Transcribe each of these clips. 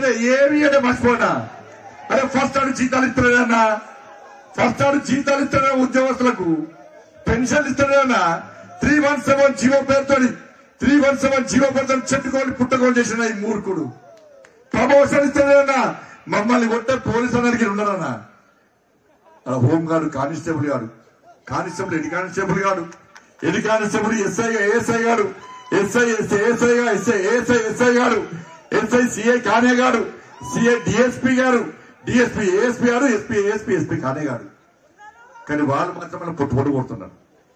ఇయ్యలే ఏమి ఇయ్యలే మర్చిపోయినా అరే ఫస్ట్ ఆడు జీతాలు ఇస్తలేదన్నా ఫస్ట్ ఆడు జీతాలు ఇస్తాడే ఉద్యోగస్తులకు పెన్షన్ ఇస్తాడేనా త్రీ వన్ సెవెన్ జీవో పేరుతో త్రీ వన్ సెవెన్ జీవో పేరుతో చెట్టుకోని పుట్టకోని చేసిన ఈ మూర్ఖుడు ప్రమోషన్ ఇస్తాడేనా మమ్మల్ని కొట్టే పోలీసు అన్నరికి ఉండరన్నా ఆ హోం గార్డు కానిస్టేబుల్ గారు కానిస్టేబుల్ ఎడి కానిస్టేబుల్ గారు ఎడి కానిస్టేబుల్ ఎస్ఐ ఏఎస్ఐ గారు SI SI SI SI ASI SI గారు ఎస్ఐ సిఐ కానే గారు సిఐ డిఎస్పి గారు డిఎస్పి ఏఎస్పి గారు ఎస్పీ ఏఎస్పి ఎస్పీ కానే గారు కానీ వాళ్ళు మాత్రం మనం పొట్టు పొట్టు కొడుతున్నారు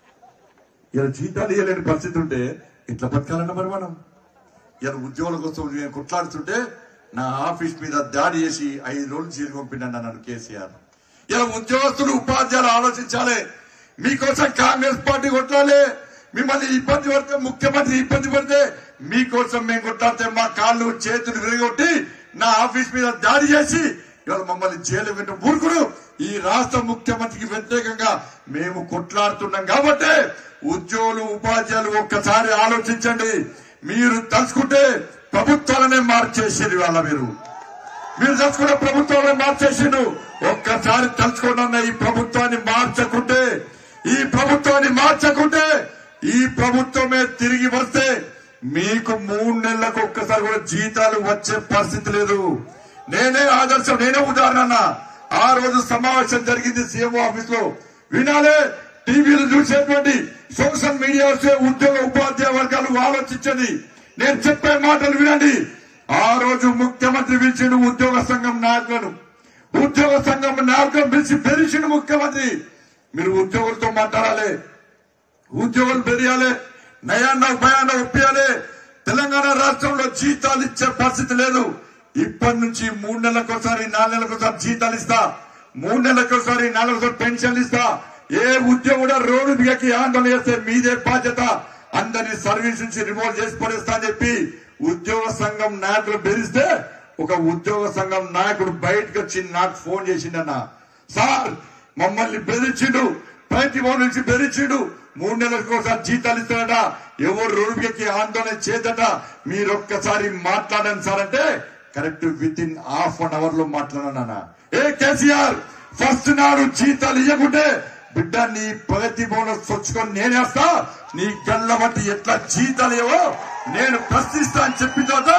ఇలా జీతాలు ఇవ్వలేని పరిస్థితి ఉంటే ఇట్లా బతకాలన్న మరి మనం ఇలా ఉద్యోగుల కోసం నేను కొట్లాడుతుంటే నా ఆఫీస్ మీద దాడి చేసి ఐదు రోజులు జైలు పంపినాను నన్ను కేసీఆర్ ఇలా ఉద్యోగస్తులు ఉపాధ్యాయులు ఆలోచించాలి మీకోసం కాంగ్రెస్ పార్టీ కొట్లాలి మిమ్మల్ని ఇబ్బంది పడితే ముఖ్యమంత్రి ఇబ్బంది పడితే మీకోసం మేము కొట్లాడితే మా కాళ్ళు చేతులు విరగొట్టి నా ఆఫీస్ మీద దాడి చేసి ఇవాళ మమ్మల్ని జైలు పెట్టిన ఊరుకుడు ఈ రాష్ట్ర ముఖ్యమంత్రికి వ్యతిరేకంగా మేము కొట్లాడుతున్నాం కాబట్టి ఉద్యోగులు ఉపాధ్యాయులు ఒక్కసారి ఆలోచించండి మీరు తలుచుకుంటే ప్రభుత్వాలనే మార్చేసేది వాళ్ళ మీరు మీరు తలుచుకున్న ప్రభుత్వాన్ని మార్చేసిండు ఒక్కసారి తలుచుకున్న ఈ ప్రభుత్వాన్ని మార్చకుంటే ఈ ప్రభుత్వాన్ని మార్చకుంటే ఈ ప్రభుత్వమే తిరిగి వస్తే మీకు మూడు నెలలకు ఒక్కసారి కూడా జీతాలు వచ్చే పరిస్థితి లేదు నేనే ఆదర్శం నేనే ఉదాహరణ అన్నా. ఆ రోజు సమావేశం జరిగింది సీఎం ఆఫీస్ లో వినాలే టీవీలు చూసేటువంటి సోషల్ మీడియా వస్తే ఉద్యోగ ఉపాధ్యాయ వర్గాలు ఆలోచించండి నేను చెప్పే మాటలు వినండి ఆ రోజు ముఖ్యమంత్రి పిలిచిండు ఉద్యోగ సంఘం నాయకులను ఉద్యోగ సంఘం నాయకులను పిలిచి పెరిచిండు ముఖ్యమంత్రి మీరు ఉద్యోగులతో మాట్లాడాలి ఉద్యోగులు పెరియాలి నయాన్న భయాన్న ఒప్పియాలి తెలంగాణ రాష్ట్రంలో జీతాలు ఇచ్చే పరిస్థితి లేదు ఇప్పటి నుంచి మూడు నెలలకోసారి నాలుగు నెలలకోసారి జీతాలు ఇస్తా మూడు నెలలకోసారి నాలుగు నెలలకోసారి పెన్షన్లు ఇస్తా ఏ ఉద్యోగుడు రోడ్డు దిగకి ఆందోళన చేస్తే మీదే బాధ్యత అందరినీ సర్వీస్ నుంచి రిమోట్ చేసి పడేస్తా అని చెప్పి ఉద్యోగ సంఘం నాయకులు బెదిరిస్తే ఒక ఉద్యోగ సంఘం నాయకుడు బయటకు వచ్చి నాకు ఫోన్ చేసిండన్న సార్ మమ్మల్ని బెదిరించిండు ప్రతి భవన్ నుంచి బెదిరించిండు మూడు నెలలకు ఒకసారి జీతాలు ఇస్తాడట ఎవరు రోడ్డుకి ఆందోళన చేద్దట మీరు ఒక్కసారి మాట్లాడండి సార్ అంటే correct with in half an hour లో మాట్లాడానన్న ఏ కేసీఆర్ ఫస్ట్ నాడు జీతాలు ఇవ్వకుంటే బిడ్డ నీ ప్రగతి బోనస్ వచ్చుకొని నేనేస్తా నీ గల్ల బట్టి ఎట్లా జీతాలు ఇవ్వో నేను ప్రశ్నిస్తా అని చెప్పిన తర్వాత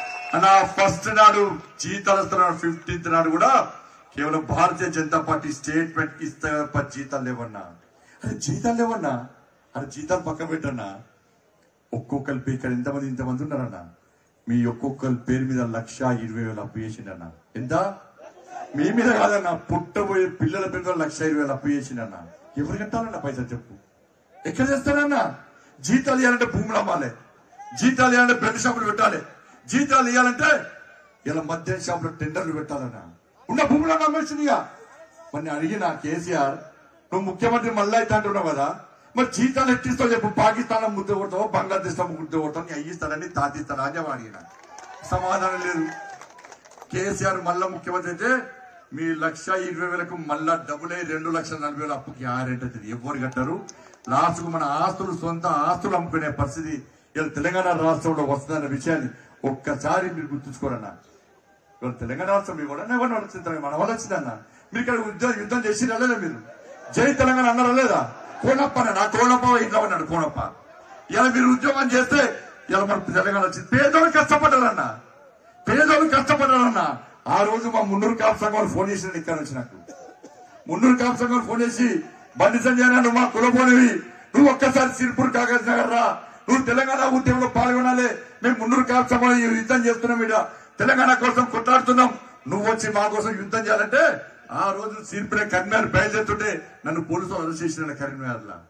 నా ఫస్ట్ నాడు జీతాలు ఇస్తున్నాడు ఫిఫ్టీన్త్ నాడు కూడా కేవలం భారతీయ జనతా పార్టీ స్టేట్మెంట్ కి ఇస్తే తప్ప జీతాలు లేవన్నా అరే జీతాలు లేవన్నా అరే జీతాలు పక్కన పెట్టన్నా ఒక్కొక్కరి పేరు ఇక్కడ ఎంతమంది ఇంతమంది ఉన్నారన్న మీ ఒక్కొక్కరి పేరు మీద లక్ష ఇరవై వేలు అప్పు చేసిండన్న ఎంత మీ మీద కాదన్న పుట్టబోయే పిల్లల పేరు మీద లక్ష ఇరవై వేలు అప్పు చేసిండన్న ఎవరు కట్టాలన్న పైసలు చెప్పు ఎక్కడ చేస్తారన్న జీతాలు ఇవ్వాలంటే భూములు అమ్మాలి జీతాలు ఇవ్వాలంటే బెడ్ షాపులు పెట్టాలి జీతాలు ఇవ్వాలంటే ఇలా మద్యం షాపులో టెండర్లు పెట్టాలన్న ఉన్న భూములు అమ్మేస్తుందిగా మరి నేను అడిగిన కేసీఆర్ నువ్వు ముఖ్యమంత్రి మళ్ళీ అయితే అంటున్నావు కదా మరి జీతాలు ఎట్టిస్తావు చెప్పు పాకిస్తాన్ ముద్ద కొడతావు బంగ్లాదేశ్ ముద్ద కొడతావు నీ అయ్యిస్తాడని తాతిస్తాడా అని చెప్పి అడిగిన సమాధానం లేదు కేసీఆర్ మళ్ళా ముఖ్యమంత్రి అయితే మీ లక్ష ఇరవై వేలకు మళ్ళా డబుల్ అయ్యి రెండు లక్షల నలభై వేల అప్పుకి ఆరేంటి అవుతుంది ఎవరు కట్టారు లాస్ట్ కు మన ఆస్తులు సొంత ఆస్తులు అమ్ముకునే పరిస్థితి ఇలా తెలంగాణ రాష్ట్రంలో వస్తుందన్న విషయాన్ని ఒక్కసారి మీరు గుర్తుంచుకోరన్నా ఇవాళ తెలంగాణ రాష్ట్రం మీ కూడా ఎవరిని వచ్చింది మన వాళ్ళు వచ్చిందన్న మీరు ఇక్కడ యుద్ధం యుద్ధం చేసి రాలేదా మీరు జై తెలంగాణ అన్నారా లేదా కోనప్ప నా కోనప్ప ఇంట్లో ఉన్నాడు కోనప్ప ఇలా మీరు ఉద్యోగం చేస్తే ఇలా మన తెలంగాణ వచ్చింది పేదోళ్ళు కష్టపడ్డారన్న పేదోళ్ళు కష్టపడ్డారన్న ఆ రోజు మా మున్నూరు కాపు సంఘం ఫోన్ చేసిన ఇక్కడ నుంచి నాకు మున్నూరు కాపు సంఘం ఫోన్ చేసి బండి సంజయ్ అన్న, నువ్వు మా కులపోనివి నువ్వు ఒక్కసారి సిరిపూర్ కాగజ్ నగర్ రా నువ్వు తెలంగాణ ఉద్యమంలో పాల్గొనాలి మేము మున్నూరు కాపు సంఘం ఈ యుద్ధం చేస్తున్నాం ఇక్కడ తెలంగాణ కోసం కొట్లాడుతున్నాం నువ్వు వచ్చి మా కోసం యుద్ధం చేయాలంటే ఆ రోజు సిరిపురే కరీంనగర్ బయలుదేరుతుంటే నన్ను పోలీసులు అరెస్ట్ చేసిన కరీంనగర్ లా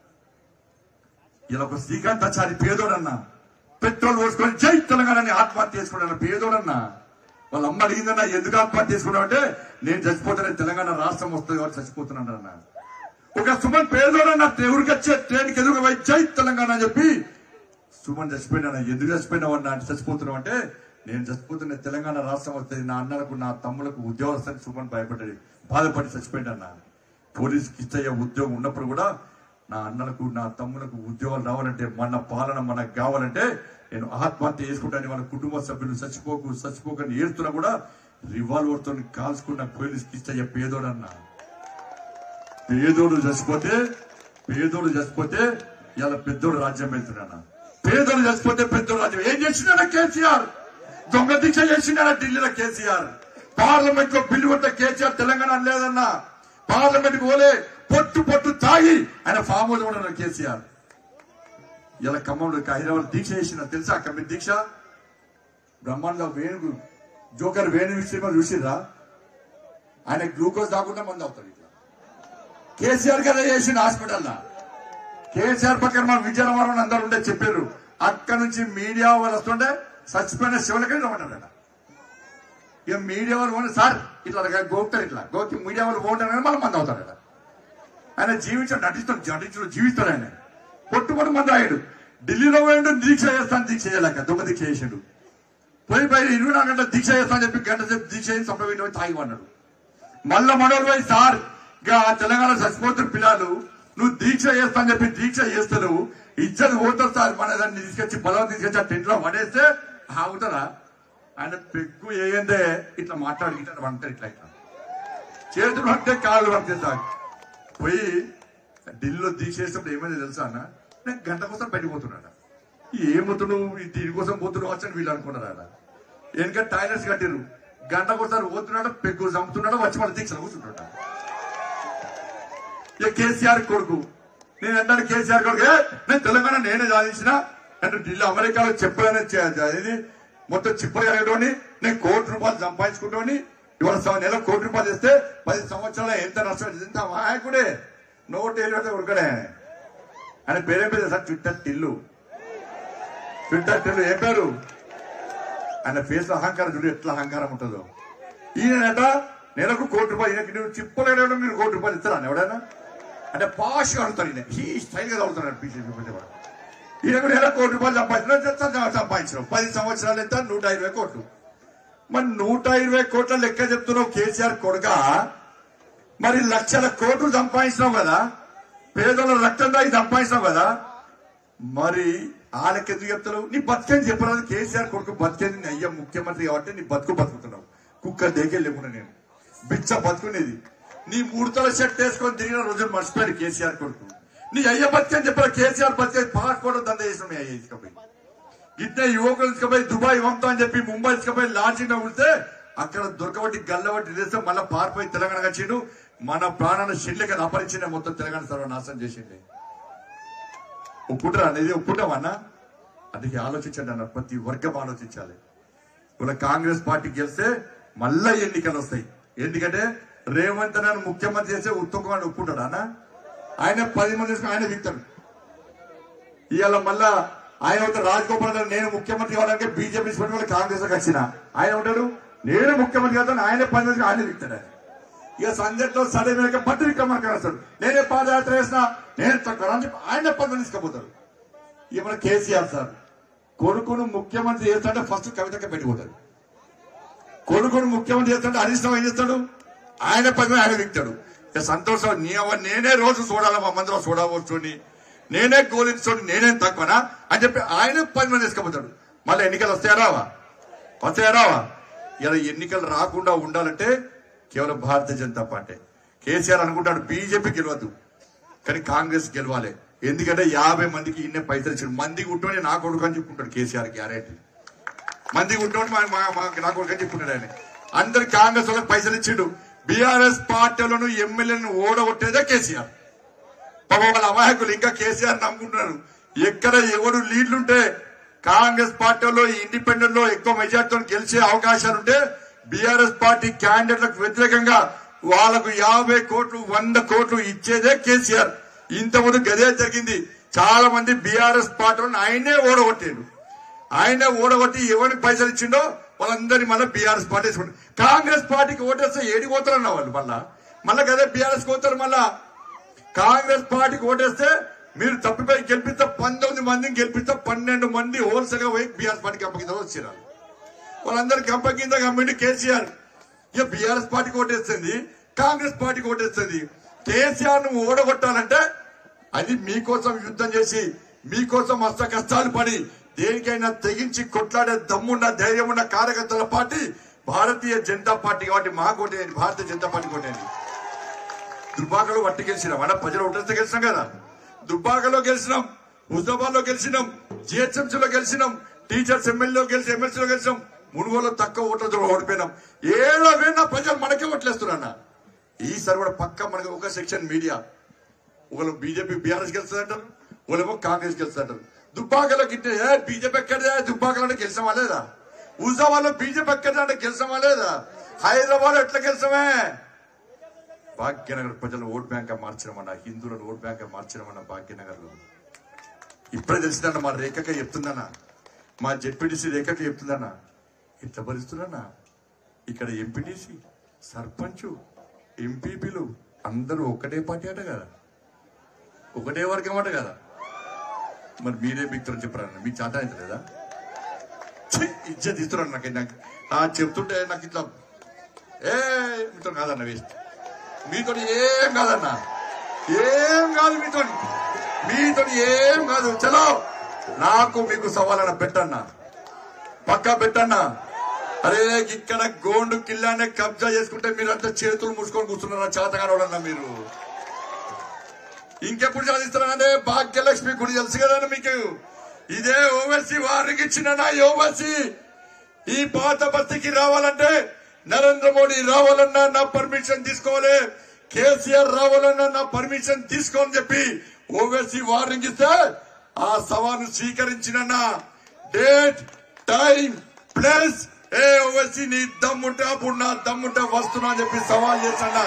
ఇలా ఒక శ్రీకాంత్ ఆచారి పేదోడన్నా పెట్రోల్ పోసుకొని జై తెలంగాణ అని ఆత్మహత్య చేసుకున్నాడు పేదోడన్నా వాళ్ళ అమ్మ అడిగిందన్నా ఎందుకు ఆత్మహత్య చేసుకున్నావు అంటే నేను చచ్చిపోతానే తెలంగాణ రాష్ట్రం వస్తుంది కాబట్టి చచ్చిపోతున్నాడు అన్న ఒక సుమన్ పేదోడన్నా ఊరికి వచ్చే ట్రైన్కి ఎదురుగా పోయి జై తెలంగాణ అని చెప్పి సుమన్ చచ్చిపోయినా ఎందుకు చచ్చిపోయినావు అన్న అంటే చచ్చిపోతున్నావు అంటే నేను చచ్చిపోతున్న తెలంగాణ రాష్ట్రం వస్తుంది నా అన్నలకు నా తమ్ములకు ఉద్యోగం వస్తుంది సుమన్ భయపడ్డాడు బాధపడి చచ్చిపోయింది అన్న పోలీస్ కిస్తయ్య ఉద్యోగం ఉన్నప్పుడు కూడా నా అన్నలకు నా తమ్ములకు ఉద్యోగాలు రావాలంటే మన పాలన మనకు కావాలంటే నేను ఆత్మహత్య చేసుకుంటాను వాళ్ళ కుటుంబ సభ్యులు చచ్చిపోకు చచ్చిపోకని ఏడుతున్నా కూడా రివాల్వర్ తో కాల్చుకున్న పోలీస్కి ఇచ్చయ్య పేదోడన్నా పేదోడు చచ్చిపోతే పేదోడు చచ్చిపోతే ఇలా పెద్దోడు రాజ్యం వెళ్తున్నాడు పేదోడు చచ్చిపోతే పెద్దోడు రాజ్యం ఏం చేసినా కేసీఆర్ దొంగ దీక్ష చేసినా ఢిల్లీలో కేసీఆర్ పార్లమెంట్ లో బిల్లు కొట్ట కేసీఆర్ తెలంగాణ లేదన్నా పార్లమెంట్ కు పోలే పొట్టు పొట్టు తాగి ఆయన ఫామ్ హౌస్ ఉన్నాడు కేసీఆర్ ఇలా ఖమ్మంలో హైదరాబాద్ దీక్ష చేసిన తెలుసా కమ్మి దీక్ష బ్రహ్మాండ వేణు జోకర్ వేణు విషయం చూసిర్రా ఆయన గ్లూకోజ్ తాకుండా మంది అవుతాడు ఇట్లా కేసీఆర్ గారు చేసిన హాస్పిటల్ కేసీఆర్ పక్కన మన విజయనగరం అందరూ ఉండే చెప్పారు అక్కడ నుంచి మీడియా వాళ్ళు వస్తుంటే చచ్చిపోయిన శివులకి రమ్మన్నాడు ఇక మీడియా వాళ్ళు పోనీ సార్ ఇట్లా గోపుతారు ఇట్లా గోకి మీడియా వాళ్ళు పోంటారు మనం మంది అవుతాడు ఆయన జీవించాడు నటిస్తాడు నటించడు జీవిస్తాడు ఆయన పొట్టుపడి మంది అయ్యాడు ఢిల్లీలో పోయిండు దీక్ష చేస్తాను దీక్ష చేయలేక దొంగ దీక్ష చేసిండు పోయి పోయి ఇరవై నాలుగు గంటల దీక్ష చేస్తానని చెప్పి గంట సేపు దీక్ష చేసి సంప్రదించి పోయి తాగి అన్నాడు మళ్ళా మనోళ్ళు పోయి సార్ ఇక తెలంగాణ చచ్చిపోతున్న పిల్లలు నువ్వు దీక్ష చేస్తా అని చెప్పి దీక్ష చేస్తాను ఇజ్జత్ పోతారు సార్ మన దాన్ని తీసుకొచ్చి బలం తీసుకొచ్చి ఆ టెంట్ లో పడేస్తే ఆగుతారా ఆయన పెక్కు ఏందే ఇట్లా మాట్లాడి ఇట్లా వంటారు ఇట్లా ఇట్లా చేతులు పడితే కాళ్ళు పడితే సార్ పోయి ఢిల్లీలో దీక్ష చేసినప్పుడు ఏమైంది తెలుసా అన్న నేను గంట కోసం బయటకు పోతున్నాడు ఏమవుతున్నావు ఈ దీనికోసం పోతున్నావు వచ్చని వీళ్ళు అనుకున్నారు ఆడ ఎందుకంటే టాయిలెట్స్ కట్టిరు గంట కొడతారు పోతున్నాడు పెగ్గు చంపుతున్నాడు వచ్చి మన దీక్షలు కూర్చుంటాడు ఇక కేసీఆర్ కొడుకు నేను అంటాను కేసీఆర్ కొడుకు "ఏ, నేను తెలంగాణ నేనే సాధించిన అంటే ఢిల్లీ అమెరికాలో చెప్పాలని ఇది మొత్తం చిప్పగలగడని నేను కోటి రూపాయలు సంపాదించుకుంటామని ఇవాళ సవ- నెల కోటి రూపాయలు ఇస్తే పది సంవత్సరాలు ఎంత నష్టం ఎంత మాయకుడే నోట్ ఏళ్ళు ఉరకడే ఆయన పేరేం పేరు sir Twitter Tillu Twitter Tillu ఏ పేరు ఆయన ఫేస్ లో అహంకారం చూడు ఎట్లా అహంకారం ఉంటుందో ఈయనట నెలకు కోటి రూపాయలు ఈయనకి నువ్వు చిప్పలేడు మీరు కోటి రూపాయలు ఇస్తారా ఎవడైనా అంటే పాష్ అడుగుతారు ఈయన ఈ స్టైల్ గా చదువుతున్నాడు బీజేపీ పెద్దవాడు ఈయన కూడా నెలకు కోటి రూపాయలు సంపాదించిన సంపాదించడం పది సంవత్సరాలు ఎంత నూట ఇరవై కోట్లు మరి నూట ఇరవై కోట్ల లెక్క చెప్తున్నావు కేసీఆర్ కొడుక మరి లక్షల కోట్లు సంపాదించినావు కదా పేదల రక్తం దాగి సంపాదించినావు కదా మరి వాళ్ళకి ఎందుకు చెప్తారు నీ బతికేది చెప్పరాదు కేసీఆర్ కొడుకు బతికేది నీ అయ్య ముఖ్యమంత్రి కాబట్టి నీ బతుకు బతుకుతున్నావు కుక్క దేకే లేకుండా నేను బిచ్చ బతుకునేది నీ మూడుతల షర్ట్ వేసుకొని తిరిగిన రోజులు మర్చిపోయారు కేసీఆర్ కొడుకు నీ అయ్య బతికేది చెప్పరా కేసీఆర్ బతికేది పాస్పోర్ట్ దంద చేసిన మీ అయ్య ఇసుకపోయి ఇట్లా యువకులు తీసుకుపోయి దుబాయ్ పంపుతా అని చెప్పి ముంబై తీసుకుపోయి లాంచింగ్ ఉంటే అక్కడ దొరకబట్టి గల్లబట్టి చేస్తే మళ్ళీ పారిపోయి తెలంగాణ వచ్చిండు మన ప్రాణాన్ని షెడ్లకి అపరించిన మొత్తం తెలంగాణ సర్వనాశనం చేసింది ఒప్పుటరా అనేది ఒప్పుటామన్నా అందుకే ఆలోచించండి అన్న ప్రతి వర్గం ఆలోచించాలి ఇలా కాంగ్రెస్ పార్టీ గెలిస్తే మళ్ళా ఎన్నికలు వస్తాయి ఎందుకంటే రేవంత్ నన్ను ముఖ్యమంత్రి చేస్తే ఉత్తమని ఒప్పుకుంటాడు అన్న ఆయన పది మంది తీసుకుని ఆయన విక్తాడు ఇవాళ మళ్ళా ఆయన ఉంటాడు రాజగోపాల్ గారు నేను ముఖ్యమంత్రి కావాలంటే బీజేపీ వాళ్ళు కాంగ్రెస్ లోకి వచ్చిన ఆయన ఉంటాడు నేను ముఖ్యమంత్రి కాదు ఆయన పది మంది ఆయన విక్తాడు ఆయన. ఇక సంజట్లో సడే మీద పట్టు విక్రమార్క వస్తాడు నేనే పాదయాత్ర చేసిన నేను తక్కువ అని చెప్పి ఆయన పది మంది తీసుకుపోతాడు ఇక మన కేసీఆర్ సార్ కొడుకును ముఖ్యమంత్రి చేస్తాడంటే ఫస్ట్ కవితకి పెట్టిపోతాడు కొడుకును ముఖ్యమంత్రి చేస్తాడు హరీష్ రావు ఏం చేస్తాడు ఆయన పది మంది ఆయన విక్తాడు ఇక సంతోషం నీ అవ్వ నేనే రోజు చూడాలి మా మందిలో చూడవచ్చుని నేనే గోలించుని నేనే తక్కువనా అని చెప్పి ఆయన పది మంది తీసుకుపోతాడు మళ్ళీ ఎన్నికలు వస్తాయా రావా వస్తాయా రావా ఇలా ఎన్నికలు రాకుండా ఉండాలంటే కేవలం భారతీయ జనతా పార్టీ కేసీఆర్ అనుకుంటాడు బీజేపీ గెలవద్దు కానీ కాంగ్రెస్ గెలవాలి ఎందుకంటే యాభై మందికి ఇన్నే పైసలు ఇచ్చాడు మంది కుట్టుని నా కొడుకు అని చెప్పుకుంటాడు కేసీఆర్ గ్యారెంటీ మంది కుట్టుని మా మా- మా- నా కొడుకు అని చెప్పుకుంటాడు ఆయన అందరు కాంగ్రెస్ వాళ్ళకి పైసలు ఇచ్చిండు బీఆర్ఎస్ పార్టీలను ఎమ్మెల్యేలను ఓడగొట్టేదే కేసీఆర్ పాప వాళ్ళ అమాయకులు ఇంకా కేసీఆర్ నమ్ముకుంటున్నారు ఎక్కడ ఎవడు లీడ్లుంటే కాంగ్రెస్ పార్టీలో ఇండిపెండెంట్ లో ఎక్కువ మెజార్టీతో గెలిచే అవకాశాలుంటే బీఆర్ఎస్ పార్టీ క్యాండిడేట్లకు వ్యతిరేకంగా వాళ్ళకు యాభై కోట్లు వంద కోట్లు ఇచ్చేదే కేసీఆర్ ఇంతకుముందు గదే జరిగింది చాలా మంది బీఆర్ఎస్ పార్టీలను ఆయనే ఓడగొట్టాడు ఆయనే ఓడగొట్టి ఎవరికి పైసలు ఇచ్చిండో వాళ్ళందరినీ మళ్ళీ బీఆర్ఎస్ పార్టీ వేసుకుంటారు కాంగ్రెస్ పార్టీకి ఓటేస్తే ఏడి పోతారన్న వాళ్ళు మళ్ళా మళ్ళా గదే బీఆర్ఎస్ పోతారు మళ్ళా కాంగ్రెస్ పార్టీకి ఓటేస్తే మీరు తప్పిపోయి గెలిపిస్తే పంతొమ్మిది మందిని గెలిపిస్తే పన్నెండు మంది హోల్సేల్ గా పోయి బీఆర్ఎస్ పార్టీకి అప్పగిందా వచ్చారు వాళ్ళందరికీ అప్పగిందా కమ్మిండి కేసీఆర్ ఇక బీఆర్ఎస్ పార్టీకి ఓటేస్తుంది కాంగ్రెస్ పార్టీకి ఓటేస్తుంది కేసీఆర్ ను ఓడగొట్టాలంటే అది మీకోసం యుద్ధం చేసి మీకోసం మస్త కష్టాలు పడి దేనికైనా తెగించి కొట్లాడే దమ్మున్న ధైర్యం ఉన్న కార్యకర్తల పార్టీ భారతీయ జనతా పార్టీ కాబట్టి మా కోటేయండి భారతీయ జనతా పార్టీ కోటేయండి దుబ్బాకలో వట్టి గెలిచినాం అన్న ప్రజలు ఒకటితో గెలిచినాం కదా దుబ్బాకలో గెలిచినాం హుజాబాద్ లో గెలిచినాం GHMC లో గెలిచినాం టీచర్స్ ఎమ్మెల్యేలో గెలిచి ఎమ్మెల్సీలో గెలిచినాం మునుగోలో తక్కువ ఓట్లతో ఓడిపోయినాం ఏడో వేనా ప్రజలు మనకే ఓట్లేస్తున్నా ఈసారి కూడా పక్క మనకి ఒక సెక్షన్ మీడియా ఒకళ్ళు బీజేపీ బీఆర్ఎస్ గెలుస్తుందంటారు ఒకళ్ళేమో కాంగ్రెస్ గెలుస్తుంటారు దుబ్బాకలో గిట్టే ఏ బీజేపీ ఎక్కడే దుబ్బాకలో అంటే గెలిచామా లేదా హుజాబాద్ లో బీజేపీ ఎక్కడే అంటే గెలిచామా లేదా హైదరాబాద్ ఎట్లా గెలిచామే భాగ్యనగర్ ప్రజలు ఓట్ బ్యాంక్ మార్చడమన్నా హిందువులను ఓట్ బ్యాంక్ మార్చడమన్నా భాగ్యనగర్ లో ఇప్పుడే తెలిసిందన్న మా రేఖక చెప్తుందన్నా మా జెడ్పీటీసీ రేఖక చెప్తుందన్నా ఇట్లా భరిస్తున్నా ఇక్కడ ఎంపీటీసీ సర్పంచ్ ఎంపీపీలు అందరూ ఒకటే పార్టీ అట కదా ఒకటే వర్గం అట కదా మరి మీరే మీకు చెప్పారన్న మీకు చేత అయితే లేదా ఇజ్జత్ ఇస్తున్నాను నాకు నాకు ఆ చెప్తుంటే నాకు ఇట్లా ఏ మీతో కాదన్న వేస్ట్ మీతో ఏం కాదన్న ఏం కాదు మీతో మీతో ఏం కాదు చలో నాకు మీకు సవాలన్న పెట్టన్నా పక్కా పెట్టన్నా అరే ఇక్కడ గోండు కిల్లానే కబ్జా చేసుకుంటే మీరంతా చేతులు మూసుకొని కూర్చున్నారా చేతగానోడన్నా మీరు ఇంకెప్పుడు సాధిస్తారంటే భాగ్యలక్ష్మి గుడి తెలుసు కదా మీకు ఇదే ఓవైసీ వారికి ఇచ్చిన ఓవైసీ ఈ పాత బస్తీకి రావాలంటే నరేంద్ర మోడీ రావాలన్నా నా పర్మిషన్ తీసుకోవాలి కేసీఆర్ రావాలన్నా నా పర్మిషన్ తీసుకోని చెప్పి ఓవైసీ వార్నింగ్ ఇస్తే ఆ సవాలు స్వీకరించిన డేట్ టైం ప్లేస్ ఏ ఓవైసీ నీ దమ్ముంటే అప్పుడు నా దమ్ముంటే వస్తున్నా అని చెప్పి సవాల్ చేశాడా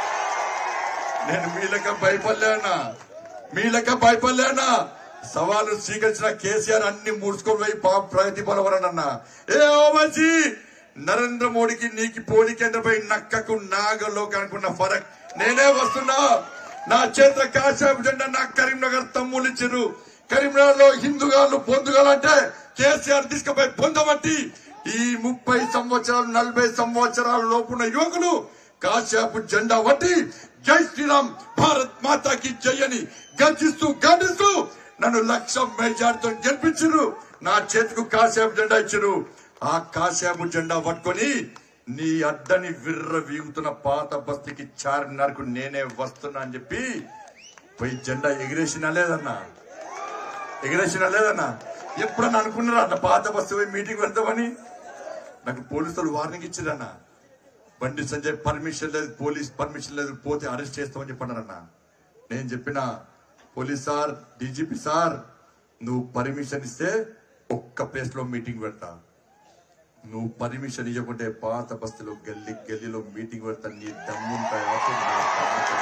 నేను మీ లెక్క భయపడలేనా మీ లెక్క భయపడలేనా సవాలు స్వీకరించిన కేసీఆర్ అన్ని మూడ్చుకొని పోయి పా- ప్రగతి బలవరనన్నా ఏ ఓవైసీ నరేంద్ర మోడీకి నీకు పోలి కేంద్రపై నక్కకు నాగలోకి అనుకున్న ఫరక్ నేనే వస్తున్నా నా చేత కాశాపు జెండా నా కరీంనగర్ తమ్ముళ్ళు ఇచ్చారు కరీంనగర్ లో హిందుగాళ్ళు పొందుగాలంటే కేసీఆర్ తీసుకుపోయి పొందబట్టి ఈ ముప్పై సంవత్సరాలు నలభై సంవత్సరాల లోపున్న యువకులు కాశాపు జెండా వట్టి జై శ్రీరామ్ భారత్ మాతాకి జై అని గర్జిస్తూ గర్జిస్తూ నన్ను లక్ష మెజార్టీతో గెలిపించారు నా చేతికి కాశాపు జెండా ఇచ్చారు ఆ కాశాపు జెండా పట్టుకొని నీ అడ్డని విర్ర వీగుతున్న పాత బస్తీకి చార్మినార్కు నేనే వస్తున్నా అని చెప్పి పోయి జెండా ఎగిరేసినా లేదన్నా ఎగిరేసినా లేదన్నా ఎప్పుడన్నా అనుకున్నారా అట్లా పాత బస్సు పోయి మీటింగ్ వెళ్తామని నాకు పోలీసులు వార్నింగ్ ఇచ్చారన్నా బండి సంజయ్ పర్మిషన్ లేదు పోలీస్ పర్మిషన్ లేదు పోతే అరెస్ట్ చేస్తామని చెప్పన్నారన్న నేను చెప్పిన పోలీస్ సార్ డీజీపీ సార్ నువ్వు పర్మిషన్ ఇస్తే ఒక్క ప్లేస్ లో మీటింగ్ పెడతా నువ్వు పర్మిషన్ ఇవ్వకుంటే పాత బస్తీలో గల్లీ గల్లీలో మీటింగ్ పెడతా నీ దమ్ముంటాయి కాబట్టి నా దమ్ముంటాయి.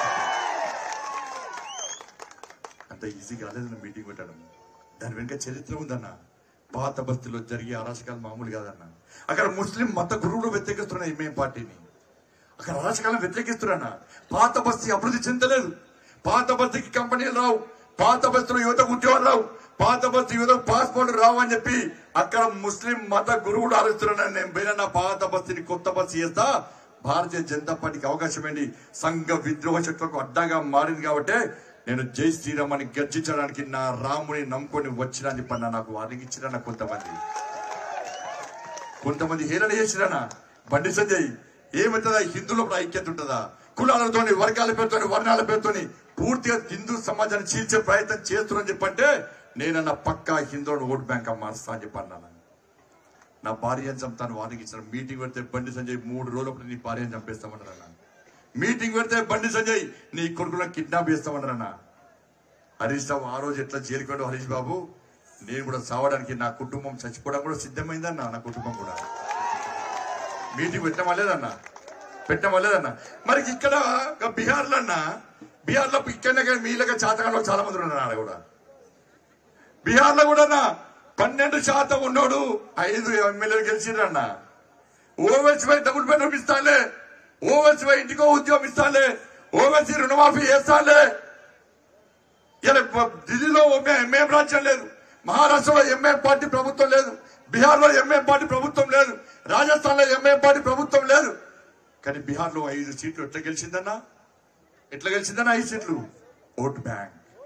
అంత ఈజీ కాలేదు నువ్వు మీటింగ్ పెట్టడం దాని వెనుక చరిత్ర ఉందన్న పాత బస్తీలో జరిగే అరాచకాలు మామూలు కాదన్న అక్కడ ముస్లిం మత గురువులు వ్యతిరేకిస్తున్నాయి ఎంఏ పార్టీని అక్కడ అరాచకాలను వ్యతిరేకిస్తున్నా పాత బస్తీ అభివృద్ధి చెందలేదు పాత బస్తీకి కంపెనీలు రావు పాత బస్తీలో యువతకు ఉద్యోగాలు రావు పాత బస్తీ యువతకు పాస్పోర్ట్ రావు అని చెప్పి అక్కడ ముస్లిం మత గురువులు ఆలోచిస్తున్నాను నేను పోయిన నా పాత బస్తీని కొత్త బస్తీ చేస్తా భారతీయ జనతా పార్టీకి అవకాశం ఏంటి సంఘ విద్రోహ శక్తులకు అడ్డాగా మారింది కాబట్టి నేను జై శ్రీరామ్ అని గర్జించడానికి నా రాముని నమ్ముకొని వచ్చినా అని చెప్పి నాకు వారికి ఇచ్చిన కొంతమంది కొంతమంది హేళన చేసిరనా బండి సంజయ్ ఏమవుతుందా హిందువులో కూడా ఐక్యత ఉంటుందా కులాలతోని వర్గాల పేరుతోని వర్ణాల పేరుతోని పూర్తిగా హిందూ సమాజాన్ని చీల్చే ప్రయత్నం చేస్తున్నారని చెప్పంటే నేనన్న పక్కా హిందువులను ఓటు బ్యాంక్ మారుస్తా అని చెప్పి అన్నాను నా భార్యను చంపుతాను వారికి ఇచ్చిన మీటింగ్ పెడితే బండి సంజయ్ మూడు రోజులప్పుడు నీ భార్యను చంపేస్తామంటారన్న మీటింగ్ పెడితే బండి సంజయ్ నీ కొడుకులను కిడ్నాప్ చేస్తామంటారన్న హరీష్ రావు ఆ రోజు ఎట్లా చేరుకోడు హరీష్ బాబు నేను కూడా చావడానికి నా కుటుంబం చచ్చిపోవడం కూడా సిద్ధమైందన్న నా కుటుంబం కూడా మీటింగ్ పెట్టడం లేదన్న పెట్టడం లేదన్న మరి ఇక్కడ బీహార్ లో అన్న బీహార్ లో ఇక్కడ మీలగా చాతకంలో చాలా మంది ఉన్నారు ఆడ కూడా బీహార్ లో కూడా పన్నెండు శాతం ఉన్నోడు ఐదు ఎమ్మెల్యేలు గెలిచిరన్న ఓవెల్సీ పై డబుల్ బెడ్రూమ్ ఇస్తాలే ఓవెల్సీ పై ఇంటికో ఉద్యోగం ఇస్తాలే ఓవెల్సీ రుణమాఫీ చేస్తాలే ఇలా ఢిల్లీలో ఎంఏం రాజ్యం లేదు మహారాష్ట్రలో ఎంఏం పార్టీ ప్రభుత్వం లేదు బీహార్ లో ఎంఏం పార్టీ ప్రభుత్వం లేదు రాజస్థాన్ లో ఎంఏం పార్టీ ప్రభుత్వం లేదు కానీ బీహార్ లో ఐదు సీట్లు ఎట్లా గెలిచిందన్నా ఎట్లా గెలిచిందన్నా ఐదు సీట్లు ఓట్ బ్యాంక్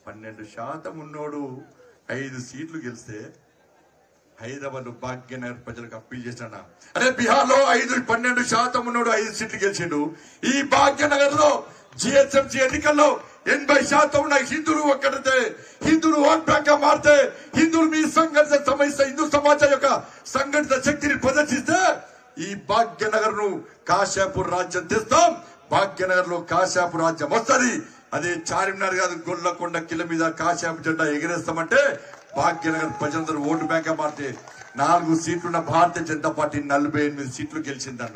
పన్నెండు శాతం ఉన్నోడు ఐదు సీట్లు గెలిస్తే హైదరాబాద్ భాగ్యనగర్ ప్రజలకు అప్పీల్ చేసిన అరే బీహార్ లో ఐదు పన్నెండు శాతం ఉన్నోడు ఐదు సీట్లు గెలిచిండు ఈ భాగ్యనగర్ లో జిహెచ్ఎంసీ ఎన్నికల్లో ఎనభై శాతం ఉన్న హిందువులు ఒక్కడితే హిందువులు ఓట్ బ్యాంక్ గా మారితే హిందువులు మీ సంఘటిత సమస్య హిందూ సమాజం యొక్క సంఘటిత శక్తిని ప్రదర్శిస్తే ఈ భాగ్యనగర్ ను కాశాపూర్ రాజ్యం తెస్తాం భాగ్యనగర్ లో కాశాపూర్ రాజ్యం వస్తది అదే చార్మినార్ కాదు గొల్లకొండ కిల మీద కాశాపు జెండా ఎగిరేస్తామంటే భాగ్యనగర్ ప్రజలందరూ ఓటు బ్యాంక్ గా మారితే నాలుగు సీట్లున్న భారతీయ జనతా పార్టీ నలభై ఎనిమిది సీట్లు గెలిచిందన్న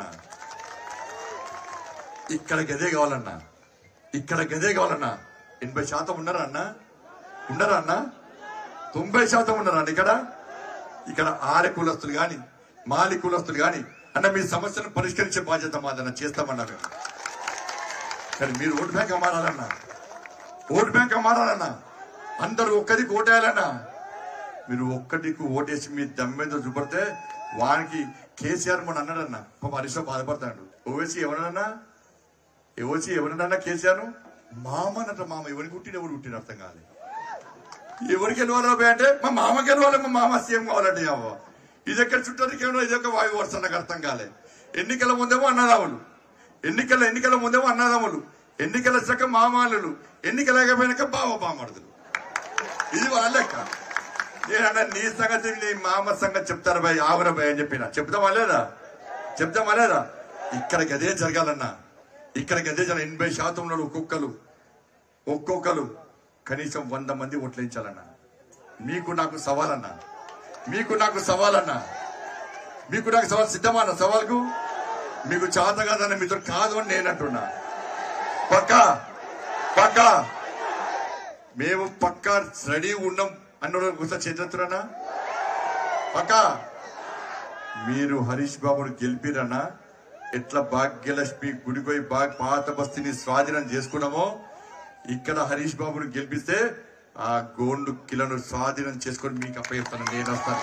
ఇక్కడ గదే కావాలన్నా ఇక్కడ గదే కావాలన్నా ఎనభై శాతం ఉన్నారా అన్న ఉన్నారా అన్న తొంభై శాతం ఉన్నారా అన్న ఇక్కడ ఇక్కడ ఆరె కులస్తులు గాని మాలి కులస్తులు గాని అన్న మీ సమస్యను పరిష్కరించే బాధ్యత మాదన్న చేస్తామన్నా మేము కానీ మీరు ఓటు బ్యాంక్ మారాలన్నా ఓటు బ్యాంక్ మారాలన్నా అందరూ ఒక్కదికి ఓటేయాలన్నా మీరు ఒక్కటికి ఓటేసి మీ దమ్మేందో చూపడితే వానికి కేసీఆర్ మన అన్నాడన్న పాప హరీష్ రావు బాధపడతాడు ఓవేసి ఎవరన్నా ఓవేసి ఎవరన్నా కేసీఆర్ మామనట మామ ఎవరికి పుట్టిన ఎవరు పుట్టిన అర్థం కాదు ఎవరికి గెలవాలి బాయ్ అంటే మా మామ గెలవాలి మా మామ సీఎం కావాలంటే అవ్వ ఇది ఎక్కడ చుట్టానికేమో ఇది ఒక వాయు వరుస నాకు అర్థం కాలే ఎన్నికల ముందేమో అన్నదాములు ఎన్నికల ఎన్నికల ముందేమో అన్నదమ్ములు ఎన్నికల వచ్చాక మామాలు ఎన్నికల లేకపోయినాక బావ బామడుదులు ఇది వాళ్ళ లెక్క నేనన్నా నీ సంగతి నీ మామ సంగతి చెప్తారు భయ్ ఆవుర భయ్ అని చెప్పిన చెప్తామా లేదా చెప్తామా లేదా ఇక్కడికి అదే జరగాలన్నా ఇక్కడికి అదే జరగాలి ఎనభై శాతం ఉన్నాడు ఒక్కొక్కరు ఒక్కొక్కరు కనీసం వంద మంది ఓట్లేయించాలన్నా మీకు నాకు సవాలన్నా మీకు నాకు సవాలన్నా మీకు నాకు సవాల్ సిద్ధమా అన్న సవాల్కు మీకు చేత కాదన్న మీతో కాదు అని నేను అంటున్నా పక్క పక్క మేము పక్క రెడీ ఉన్నాం అన్న ఒకసారి చేతున్నా పక్క మీరు హరీష్ బాబును గెలిపిరన్నా ఎట్లా భాగ్యలక్ష్మి గుడిపోయి బాగ్ పాత బస్తీని స్వాధీనం చేసుకున్నామో ఇక్కడ హరీష్ బాబును గెలిపిస్తే ఆ గోండు కిలను స్వాధీనం చేసుకొని మీకు అప్పచెప్తాను నేను వస్తాను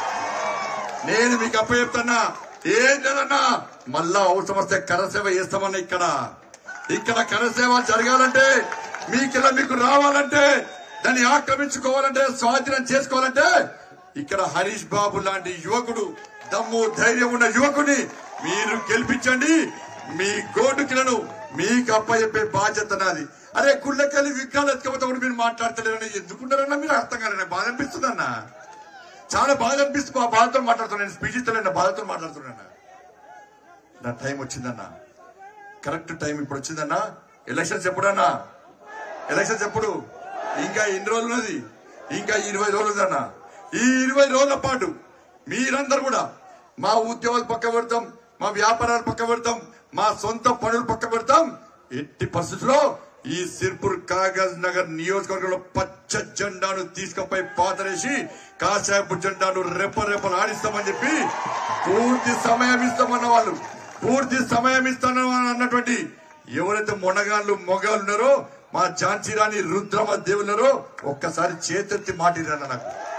నేను మీకు అప్పచెప్తున్నా ఏం లేదన్నా మళ్ళా అవసరం వస్తే కరసేవ చేస్తామన్నా ఇక్కడ ఇక్కడ కరసేవ జరగాలంటే మీకిలా మీకు రావాలంటే దాన్ని ఆక్రమించుకోవాలంటే స్వాధీనం చేసుకోవాలంటే ఇక్కడ హరీష్ బాబు లాంటి యువకుడు దమ్ము ధైర్యం ఉన్న యువకుని మీరు గెలిపించండి మీ గోటుకిలను మీకు అప్పచెప్పే బాధ్యత నాది అరే గుళ్ళకెళ్ళి విగ్రహాలు ఎత్తుకపోతే కూడా మీరు మాట్లాడతలేరని ఎందుకుంటారన్నా మీరు అర్థం కాలేదు బాధ అనిపిస్తుందన్నా చాలా బాధ అనిపిస్తుంది మా బాధతో మాట్లాడుతున్నాను స్పీచ్ ఇస్తలేను బాధతో మాట్లాడుతున్నాను నా టైం వచ్చిందన్నా కరెక్ట్ టైం ఇప్పుడు వచ్చిందన్నా ఎలక్షన్స్ ఎప్పుడన్నా ఎలక్షన్స్ ఎప్పుడు ఇంకా ఎన్ని రోజులు ఉన్నది ఇంకా ఇరవై రోజులు ఉందన్నా ఈ ఇరవై రోజుల పాటు మీరందరూ కూడా మా ఉద్యోగాలు పక్క పెడతాం మా వ్యాపారాలు పక్క పెడతాం మా సొంత పనులు పక్క పెడతాం ఎట్టి పరిస్థితుల్లో ఈ సిర్పూర్ కాగజ్ నగర్ నియోజకవర్గంలో పచ్చ జెండాను తీసుకుపోయి పాతరేసి కాశాపు జెండాను రెప్ప రెప్పలు ఆడిస్తామని చెప్పి పూర్తి సమయం ఇస్తామన్న వాళ్ళు పూర్తి సమయం ఇస్తామని అన్నటువంటి ఎవరైతే మొనగాళ్ళు మొగాళ్ళు ఉన్నారో మా ఝాన్సీ రాణి రుద్రమ దేవుళ్ళరో ఒక్కసారి చేతెత్తి మాటిరన్న నాకు